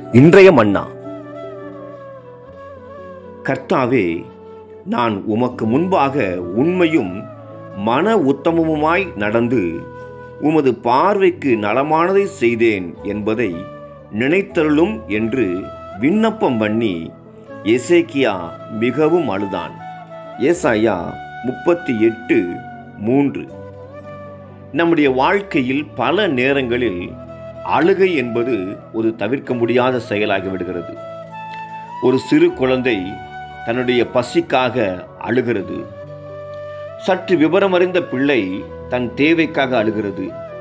இன்றைய மன்னா கர்த்தாவே நான் உமக்கு முன்பாக உண்மையும் மன உத்தமமுமாய் நடந்து உமது பார்வைக்கு நலமானதை செய்தேன் என்பதை நினைத்தருளும் என்று விண்ணப்பம் பண்ணி எசேக்கியா மிகவும் அழுதான் ஏசாயா முப்பத்தி எட்டு மூன்று நம்முடைய வாழ்க்கையில் பல நேரங்களில் அழுகை என்பது ஒரு தவிர்க்க முடியாத செயலாகி விடுகிறது ஒரு சிறு குழந்தை தன்னுடைய பசிக்காக அழுகிறது சற்று விவரமறிந்த பிள்ளை தன் தேவைக்காக அழுகிறது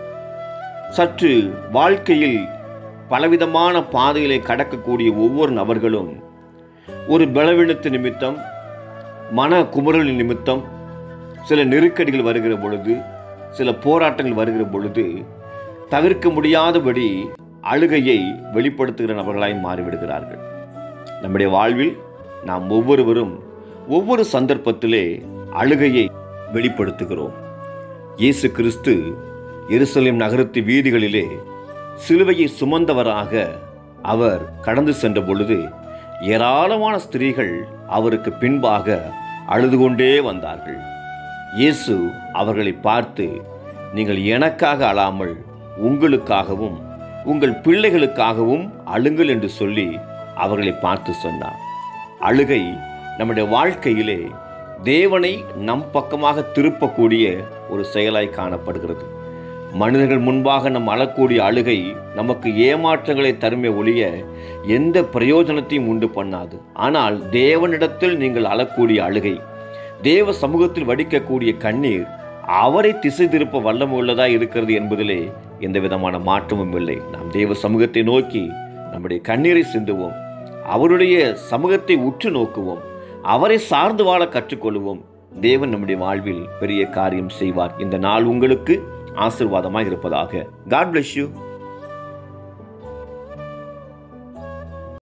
சற்று வாழ்க்கையில் பலவிதமான பாதைகளை கடக்கக்கூடிய ஒவ்வொரு நபர்களும் ஒரு பலவீனத்து நிமித்தம் மன குமுறல் நிமித்தம் சில நெருக்கடிகள் வருகிற பொழுது சில போராட்டங்கள் வருகிற பொழுது தவிர்க்க முடியாதபடி அழுகையை வெளிப்படுத்துகிற நபர்களாய் மாறிவிடுகிறார்கள் நம்முடைய வாழ்வில் நாம் ஒவ்வொருவரும் ஒவ்வொரு சந்தர்ப்பத்திலே அழுகையை வெளிப்படுத்துகிறோம் இயேசு கிறிஸ்து எருசலேம் நகரத்து வீதிகளிலே சிலுவையை சுமந்தவராக அவர் கடந்து சென்ற பொழுது ஏராளமான ஸ்திரீகள் அவருக்கு பின்பாக அழுது கொண்டே வந்தார்கள் இயேசு அவர்களை பார்த்து நீங்கள் எனக்காக அழாமல் உங்களுக்காகவும் உங்கள் பிள்ளைகளுக்காகவும் அழுங்கள் என்று சொல்லி அவர்களை பார்த்து சொன்னார் அழுகை நம்முடைய வாழ்க்கையிலே தேவனை நம் பக்கமாக திருப்பக்கூடிய ஒரு செயலாய் காணப்படுகிறது மனிதர்கள் முன்பாக நம் அழக்கூடிய அழுகை நமக்கு ஏமாற்றங்களை தருமே ஒழிய எந்த பிரயோஜனத்தையும் உண்டு பண்ணாது ஆனால் தேவனிடத்தில் நீங்கள் அழக்கூடிய அழுகை தேவ சமூகத்தில் வடிக்கக்கூடிய கண்ணீர் அவரை திசை திருப்ப வல்லம் உள்ளதா இருக்கிறது என்பதிலே எந்த விதமான மாற்றமும் இல்லை நாம் தேவ சமூகத்தை நோக்கி நம்முடைய கண்ணீரை சிந்துவோம் அவருடைய சமூகத்தை உற்று நோக்குவோம் அவரை சார்ந்து வாழ கற்றுக்கொள்வோம் தேவன் நம்முடைய வாழ்வில் பெரிய காரியம் செய்வார் இந்த நாள் உங்களுக்கு ஆசிர்வாதமாக இருப்பதாக காட் bless யூ